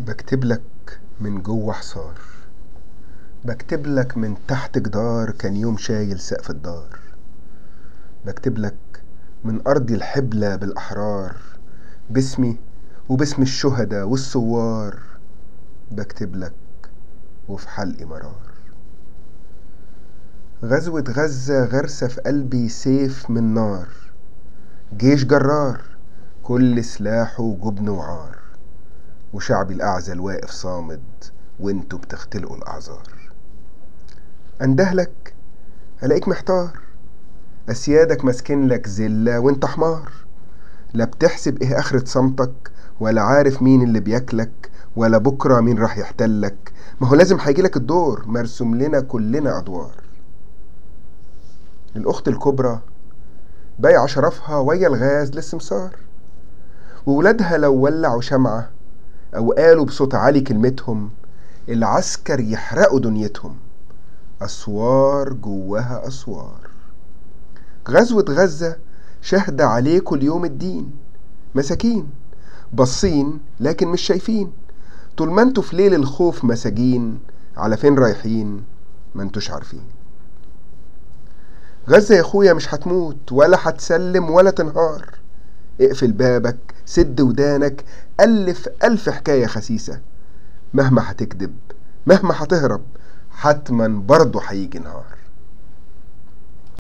بكتب لك من جوه حصار بكتب لك من تحت جدار كان يوم شايل سقف الدار بكتب لك من أرضي الحبلة بالأحرار باسمي وباسم الشهداء والثوار بكتب لك وفي حلقي مرار غزوة غزة غرسة في قلبي سيف من نار جيش جرار كل سلاحه جبن وعار وشعبي الأعزل واقف صامد وانتوا بتختلقوا الأعذار أندهلك ألاقيك محتار أسيادك ماسكين لك زلة وانت حمار لا بتحسب ايه آخرة صمتك ولا عارف مين اللي بياكلك ولا بكرة مين راح يحتلك ما هو لازم هيجيلك الدور مرسوم لنا كلنا أدوار الأخت الكبرى بايعة شرفها ويا الغاز للسمسار وولادها لو ولعوا شمعة أو قالوا بصوت عالي كلمتهم العسكر يحرقوا دنيتهم أسوار جواها أسوار غزوة غزة شهد عليكوا اليوم الدين مساكين باصين لكن مش شايفين طول ما انتوا في ليل الخوف مساجين على فين رايحين ما انتوش عارفين غزة يا اخويا مش هتموت ولا هتسلم ولا تنهار اقفل بابك سد ودانك ألف ألف حكاية خسيسة مهما هتكذب مهما هتهرب حتما برضه هيجي نهار